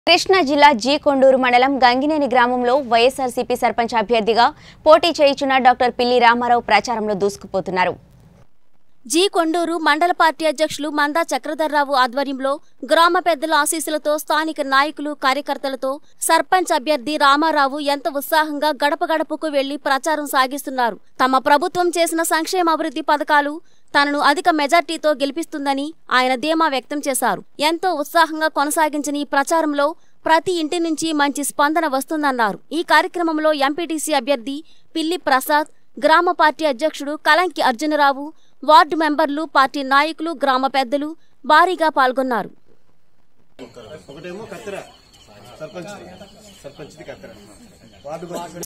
కృష్ణా జిల్లా జీ కొండూరు మండలం గంగినేని గ్రామంలో వైఎస్ఆర్సీపీ సర్పంచ్ అభ్యర్థిగా పోటీ చేయుచున్న డాక్టర్ పిల్లి రామారావు ప్రచారంలో దూసుకుపోతున్నారు జీ కొండూరు మండల పార్టీ అధ్యక్షులు మందా చక్రధర్రావు ఆధ్వర్యంలో గ్రామ పెద్దల ఆశీస్సులతో స్థానిక నాయకులు కార్యకర్తలతో సర్పంచ్ అభ్యర్థి రామారావు ఎంత ఉత్సాహంగా గడప గడపకు వెళ్లి ప్రచారం సాగిస్తున్నారు తమ ప్రభుత్వం చేసిన సంక్షేమ అభివృద్ధి పథకాలు తనను అధిక మెజార్టీతో గెలిపిస్తుందని ఆయన ధీమా వ్యక్తం చేశారు ఎంతో ఉత్సాహంగా కొనసాగించిన ఈ ప్రచారంలో ప్రతి ఇంటి నుంచి మంచి స్పందన వస్తుందన్నారు ఈ కార్యక్రమంలో ఎంపీటీసీ అభ్యర్థి పిల్లి ప్రసాద్ గ్రామ పార్టీ అధ్యక్షుడు కలంకి అర్జునరావు వార్డు మెంబర్లు పార్టీ నాయకులు గ్రామ పెద్దలు భారీగా పాల్గొన్నారు ఒకటేమో కత్తెర సర్పంచ్ సర్పంచ్ది కత్తెర వార్డు